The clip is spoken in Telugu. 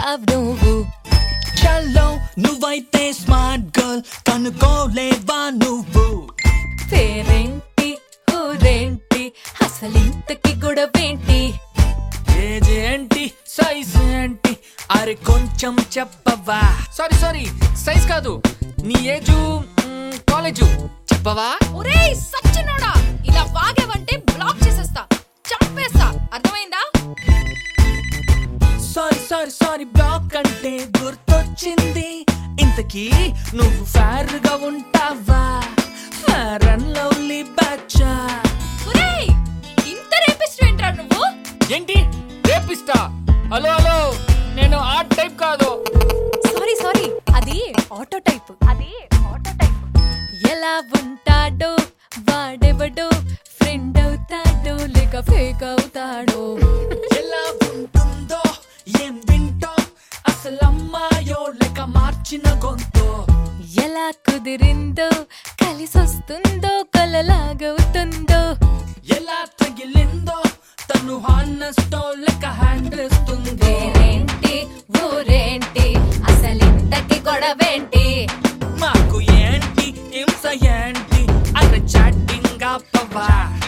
చేస్తావు నువ్వు చల్లో నువ్వైతే స్మార్ట్ గర్ల్ కనుకోలేవా నువ్వు పేరేంటి ఊరేంటి అసలింతకి గొడవేంటి ఏజ్ ఏంటి సైజ్ ఏంటి అరే కొంచెం చెప్పవా సారీ సారీ సైజ్ కాదు నీ ఏజు మ్, కాలేజు చెప్పవా ఒరేయ్ సచ్చినోడా ఇలా వాగేవంటే బ్లాక్ చేసేస్తా చంపేస్తా అర్థమైందా సారీ సారీ సారీ బ్లాక్ అంటే గుర్తొచ్చింది ఇంతకీ నువ్వు ఫేర్ గా ఉంటావా ఫేర్ అండ్ లవ్లీ బచ్చా ఒరేయ్ ఇంత రేపిస్ట్ ఏంట్రా నువ్వు ఏంటి రేపిస్తా హలో హలో నేను ఆ టైప్ కాదు సారీ సారీ అది ఆటో టైప్ అది ఆటో టైప్ ఎలా ఉంటాడో వాడెవడో ఫ్రెండ్ అవుతాడో లేక ఫేక్ అవుతాడో ఎలా ఉంటుందో ఏం వింటో అసలు అమ్మాయో లేక మార్చిన గొంతో ఎలా కుదిరిందో కలిసొస్తుందో కలలాగవుతుందో ఎలా తగిలిందో తను హానెస్టో లేక హ్యాండ్ ఇస్తుంది పేరేంటి ఊరేంటి అసలింతకి గొడవేంటి మాకు ఏంటి హింస ఏంటి అరే చాటింగ్ పవా